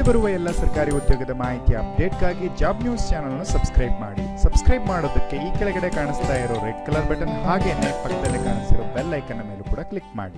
ರಾಜ್ಯದಲ್ಲಿ ಬರುವ ಎಲ್ಲ ಸರ್ಕಾರಿ ಉದ್ಯೋಗದ ಮಾಹಿತಿ ಅಪ್ಡೇಟ್ಗಾಗಿ ಜಾಬ್ ನ್ಯೂಸ್ ಚಾನಲ್ನ ಸಬ್ಸ್ಕ್ರೈಬ್ ಮಾಡಿ ಸಬ್ಸ್ಕ್ರೈಬ್ ಮಾಡೋದಕ್ಕೆ ಈ ಕೆಳಗಡೆ ಕಾಣಿಸ್ತಾ ಇರೋ ರೆಡ್ ಕಲರ್ ಬಟನ್ ಹಾಗೇನೆ ಪಕ್ಕದಲ್ಲಿ ಕಾಣಿಸ್ತಿರೋ ಬೆಲ್ ಐಕನ್ ಮೇಲೂ ಕೂಡ ಕ್ಲಿಕ್ ಮಾಡಿ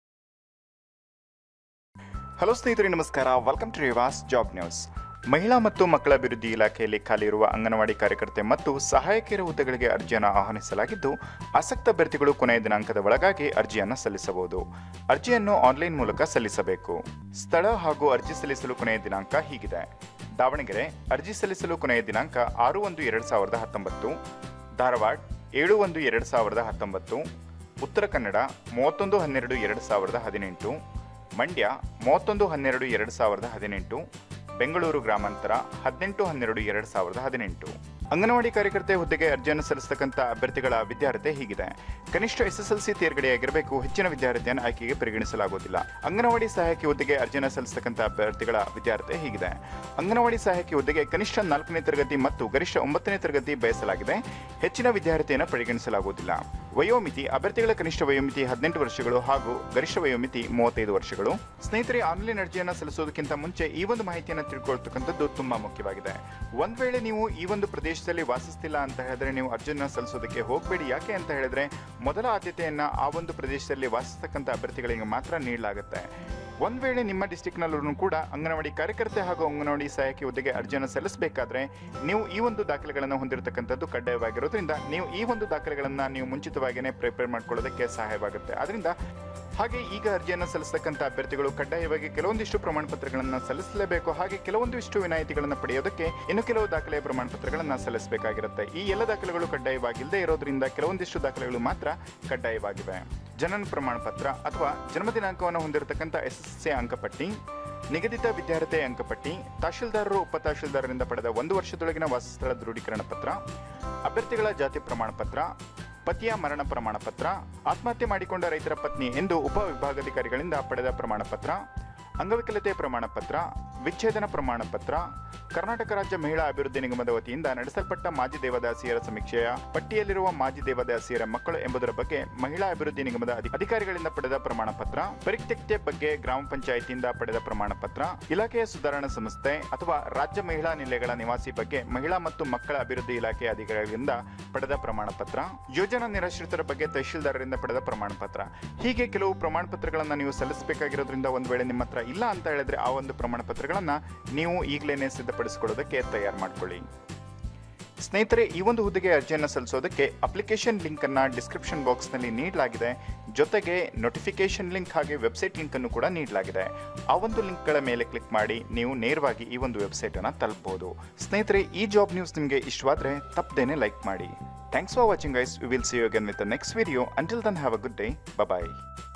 ಹಲೋ ಸ್ನೇಹಿತರೆ ನಮಸ್ಕಾರ welcome to Rivas job news ಮಹಿಳಾ ಮತ್ತು ಮಕ್ಕಳ ಅಭಿವೃದ್ಧಿ ಇಲಾಖೆಯಲ್ಲಿ ಖಾಲಿಯಿರುವ ಅಂಗನವಾಡಿ ಕಾರ್ಯಕರ್ತೆ ಮತ್ತು ಸಹಾಯಕಿಯರ ಹುದ್ದೆಗಳಿಗೆ ಅರ್ಜಿಯನ್ನು ಆಹ್ವಾನಿಸಲಾಗಿದ್ದು ಆಸಕ್ತ ಅಭ್ಯರ್ಥಿಗಳು ಕೊನೆಯ ದಿನಾಂಕದ ಒಳಗಾಗಿ ಅರ್ಜಿಯನ್ನು ಸಲ್ಲಿಸಬಹುದು ಅರ್ಜಿಯನ್ನು ಆನ್ಲೈನ್ ಮೂಲಕ ಸಲ್ಲಿಸಬೇಕು ಸ್ಥಳ ಹಾಗೂ ಅರ್ಜಿ ಸಲ್ಲಿಸಲು ಕೊನೆಯ ದಿನಾಂಕ ಹೀಗಿದೆ ದಾವಣಗೆರೆ ಅರ್ಜಿ ಸಲ್ಲಿಸಲು ಕೊನೆಯ ದಿನಾಂಕ ಆರು ಒಂದು ಎರಡು ಸಾವಿರದ ಹತ್ತೊಂಬತ್ತು ಧಾರವಾಡ ಏಳು ಒಂದು ಎರಡು ಸಾವಿರದ ಹತ್ತೊಂಬತ್ತು ಉತ್ತರ ಕನ್ನಡ ಮೂವತ್ತೊಂದು ಹನ್ನೆರಡು ಎರಡು ಸಾವಿರದ ಹದಿನೆಂಟು ಮಂಡ್ಯ ಮೂವತ್ತೊಂದು ಹನ್ನೆರಡು ಎರಡು ಸಾವಿರದ ಹದಿನೆಂಟು ಬೆಂಗಳೂರು ಗ್ರಾಮಾಂತರ ಹದಿನೆಂಟು ಹನ್ನೆರಡು ಎರಡು ಸಾವಿರದ ಹದಿನೆಂಟು ಅಂಗನವಾಡಿ ಕಾರ್ಯಕರ್ತೆ ಹುದ್ದೆಗೆ ಅರ್ಜಿಯನ್ನು ಸಲ್ಲಿಸತಕ್ಕಂಥ ಅಭ್ಯರ್ಥಿಗಳ ವಿದ್ಯಾರ್ಹತೆ ಹೀಗಿದೆ ಕನಿಷ್ಠ ಎಸ್ಎಸ್ಎಲ್ಸಿ ತೇರ್ಗಡೆಯಾಗಿರಬೇಕು ಹೆಚ್ಚಿನ ವಿದ್ಯಾರ್ಥಿಯನ್ನು ಆಯ್ಕೆಗೆ ಪರಿಗಣಿಸಲಾಗುವುದಿಲ್ಲ ಅಂಗನವಾಡಿ ಸಹಾಯಕಿ ಹುದ್ದೆಗೆ ಅರ್ಜಿಯನ್ನು ಸಲ್ಲಿಸತಕ್ಕಂಥ ಅಭ್ಯರ್ಥಿಗಳ ವಿದ್ಯಾರ್ಹತೆ ಹೀಗಿದೆ ಅಂಗನವಾಡಿ ಸಹಾಯಕಿ ಹುದ್ದೆಗೆ ಕನಿಷ್ಠ ನಾಲ್ಕನೇ ತರಗತಿ ಮತ್ತು ಗರಿಷ್ಠ ಒಂಬತ್ತನೇ ತರಗತಿ ಬಯಸಲಾಗಿದೆ ಹೆಚ್ಚಿನ ವಿದ್ಯಾರ್ಥಿಯನ್ನು ಪರಿಗಣಿಸಲಾಗುವುದಿಲ್ಲ ವಯೋಮಿತಿ ಅಭ್ಯರ್ಥಿಗಳ ಕನಿಷ್ಠ ವಯೋಮಿತಿ ಹದಿನೆಂಟು ವರ್ಷಗಳು ಹಾಗೂ ಗರಿಷ್ಠ ವಯೋಮಿತಿ ಮೂವತ್ತೈದು ವರ್ಷಗಳು ಸ್ನೇಹಿತರೆ ಆನ್ಲೈನ್ ಅರ್ಜಿಯನ್ನು ಸಲ್ಲಿಸೋದಕ್ಕಿಂತ ಮುಂಚೆ ಈ ಒಂದು ಮಾಹಿತಿಯನ್ನು ತಿಳ್ಕೊಳ್ತಕ್ಕಂಥದ್ದು ತುಂಬಾ ಮುಖ್ಯವಾಗಿದೆ ಒಂದ್ ವೇಳೆ ನೀವು ಈ ಒಂದು ಪ್ರದೇಶದಲ್ಲಿ ವಾಸಿಸ್ತಿಲ್ಲ ಅಂತ ಹೇಳಿದ್ರೆ ನೀವು ಅರ್ಜಿಯನ್ನು ಸಲ್ಲಿಸೋದಕ್ಕೆ ಹೋಗಬೇಡಿ ಯಾಕೆ ಅಂತ ಹೇಳಿದ್ರೆ ಮೊದಲ ಆದ್ಯತೆಯನ್ನ ಆ ಒಂದು ಪ್ರದೇಶದಲ್ಲಿ ವಾಸಿಸ್ತಕ್ಕಂಥ ಅಭ್ಯರ್ಥಿಗಳಿಗೆ ಮಾತ್ರ ನೀಡಲಾಗುತ್ತೆ ಒಂದ್ ವೇಳೆ ನಿಮ್ಮ ಡಿಸ್ಟಿಕ್ನಲ್ಲೂ ಕೂಡ ಅಂಗನವಾಡಿ ಕಾರ್ಯಕರ್ತೆ ಹಾಗೂ ಅಂಗನವಾಡಿ ಸಹಾಯಕಿ ಹುದ್ದೆಗೆ ಅರ್ಜಿಯನ್ನು ಸಲ್ಲಿಸಬೇಕಾದ್ರೆ ನೀವು ಈ ಒಂದು ದಾಖಲೆಗಳನ್ನು ಹೊಂದಿರತಕ್ಕಂಥದ್ದು ಕಡ್ಡಾಯವಾಗಿರೋದ್ರಿಂದ ನೀವು ಈ ಒಂದು ದಾಖಲೆಗಳನ್ನು ನೀವು ಮುಂಚಿತವಾಗಿಯೇ ಪ್ರಿಪೇರ್ ಮಾಡ್ಕೊಳ್ಳೋದಕ್ಕೆ ಸಹಾಯವಾಗುತ್ತೆ ಅದರಿಂದ ಹಾಗೆ ಈಗ ಅರ್ಜಿಯನ್ನು ಸಲ್ಲಿಸತಕ್ಕಂಥ ಅಭ್ಯರ್ಥಿಗಳು ಕಡ್ಡಾಯವಾಗಿ ಕೆಲವೊಂದಿಷ್ಟು ಪ್ರಮಾಣ ಪತ್ರಗಳನ್ನು ಸಲ್ಲಿಸಲೇಬೇಕು ಹಾಗೆ ಕೆಲವೊಂದಿಷ್ಟು ವಿನಾಯಿತಿಗಳನ್ನು ಪಡೆಯೋದಕ್ಕೆ ಇನ್ನು ಕೆಲವು ದಾಖಲೆಯ ಪ್ರಮಾಣ ಪತ್ರಗಳನ್ನು ಸಲ್ಲಿಸಬೇಕಾಗಿರುತ್ತೆ ಈ ಎಲ್ಲ ದಾಖಲೆಗಳು ಕಡ್ಡಾಯವಾಗಿಲ್ಲದೆ ಇರೋದ್ರಿಂದ ಕೆಲವೊಂದಿಷ್ಟು ದಾಖಲೆಗಳು ಮಾತ್ರ ಕಡ್ಡಾಯವಾಗಿವೆ ಜನನ ಪ್ರಮಾಣ ಪತ್ರ ಅಥವಾ ಜನ್ಮ ದಿನಾಂಕವನ್ನು ಹೊಂದಿರತಕ್ಕಂಥ ಎಸ್ಎಸ್ಸಿ ಅಂಕಪಟ್ಟಿ ನಿಗದಿತ ವಿದ್ಯಾರ್ಥಿ ಅಂಕಪಟ್ಟಿ ತಹಶೀಲ್ದಾರರು ಉಪ ತಹಶೀಲ್ದಾರರಿಂದ ಪಡೆದ ಒಂದು ವರ್ಷದೊಳಗಿನ ವಾಸಸ್ಥಳ ದೃಢೀಕರಣ ಪತ್ರ ಅಭ್ಯರ್ಥಿಗಳ ಜಾತಿ ಪ್ರಮಾಣ ಪತ್ರ ಪತಿಯ ಮರಣ ಪ್ರಮಾಣ ಪತ್ರ ಆತ್ಮಹತ್ಯೆ ಮಾಡಿಕೊಂಡ ರೈತರ ಪತ್ನಿ ಎಂದು ಉಪ ವಿಭಾಗಾಧಿಕಾರಿಗಳಿಂದ ಪಡೆದ ಪ್ರಮಾಣ ಪತ್ರ ಅಂಗವಿಕಲತೆ ಪ್ರಮಾಣ ಪತ್ರ ವಿಚ್ಛೇದನ ಪ್ರಮಾಣ ಪತ್ರ ಕರ್ನಾಟಕ ರಾಜ್ಯ ಮಹಿಳಾ ಅಭಿವೃದ್ಧಿ ನಿಗಮದ ವತಿಯಿಂದ ನಡೆಸಲ್ಪಟ್ಟ ಮಾಜಿ ದೇವದಾಸಿಯರ ಸಮೀಕ್ಷೆಯ ಪಟ್ಟಿಯಲ್ಲಿರುವ ಮಾಜಿ ದೇವದಾಸಿಯರ ಮಕ್ಕಳು ಎಂಬುದರ ಬಗ್ಗೆ ಮಹಿಳಾ ಅಭಿವೃದ್ಧಿ ನಿಗಮದ ಅಧಿ- ಅಧಿಕಾರಿಗಳಿಂದ ಪಡೆದ ಪ್ರಮಾಣ ಪತ್ರ ಪರಿತ್ಯಕ್ತೆ ಬಗ್ಗೆ ಗ್ರಾಮ ಪಂಚಾಯಿತಿಯಿಂದ ಪಡೆದ ಪ್ರಮಾಣ ಪತ್ರ ಇಲಾಖೆಯ ಸುಧಾರಣಾ ಸಂಸ್ಥೆ ಅಥವಾ ರಾಜ್ಯ ಮಹಿಳಾ ನಿಲಯಗಳ ನಿವಾಸಿ ಬಗ್ಗೆ ಮಹಿಳಾ ಮತ್ತು ಮಕ್ಕಳ ಅಭಿವೃದ್ಧಿ ಇಲಾಖೆಯ ಅಧಿಕಾರಿಗಳಿಂದ ಪಡೆದ ಪ್ರಮಾಣ ಪತ್ರ ಯೋಜನಾ ನಿರಾಶ್ರಿತರ ಬಗ್ಗೆ ತಹಶೀಲ್ದಾರರಿಂದ ಪಡೆದ ಪ್ರಮಾಣ ಪತ್ರ ಹೀಗೆ ಕೆಲವು ಪ್ರಮಾಣ ಪತ್ರಗಳನ್ನು ನೀವು ಸಲ್ಲಿಸಬೇಕಾಗಿರೋದ್ರಿಂದ ಒಂದು ವೇಳೆ ನಿಮ್ಮ ಹತ್ರ ಇಲ್ಲ ಅಂತ ಹೇಳಿದ್ರೆ ಆ ಒಂದು ಪ್ರಮಾಣ ಪತ್ರಗಳನ್ನ ನೀವು ಈಗಲೇ ಸಿದ್ಧಪಡಿಸಿಕೊಳ್ಳೋದಕ್ಕೆ ತಯಾರು ಮಾಡ್ಕೊಳ್ಳಿ ಸ್ನೇಹಿತರೆ ಈ ಒಂದು ಹುದ್ದೆಗೆ ಅರ್ಜಿಯನ್ನು ಸಲ್ಲಿಸೋದಕ್ಕೆ ಅಪ್ಲಿಕೇಶನ್ ಲಿಂಕ್ ಅನ್ನ ಡಿಸ್ಕ್ರಿಪ್ಷನ್ ಬಾಕ್ಸ್ ನಲ್ಲಿ ನೀಡಲಾಗಿದೆ ಜೊತೆಗೆ ನೋಟಿಫಿಕೇಶನ್ ಲಿಂಕ್ ಹಾಗೆ ವೆಬ್ಸೈಟ್ ಲಿಂಕ್ ಅನ್ನು ಕೂಡ ನೀಡಲಾಗಿದೆ ಆ ಒಂದು ಲಿಂಕ್ಗಳ ಮೇಲೆ ಕ್ಲಿಕ್ ಮಾಡಿ ನೀವು ನೇರವಾಗಿ ಈ ಒಂದು ವೆಬ್ಸೈಟ್ ಅನ್ನ ತಲುಪಬಹುದು ಸ್ನೇಹಿತರೆ ಈ ಜಾಬ್ ನ್ಯೂಸ್ ನಿಮಗೆ ಇಷ್ಟವಾದ್ರೆ ತಪ್ಪದೇನೆ ಲೈಕ್ ಮಾಡಿ thanks for watching guys we will see you again with the next video until then have a good day bye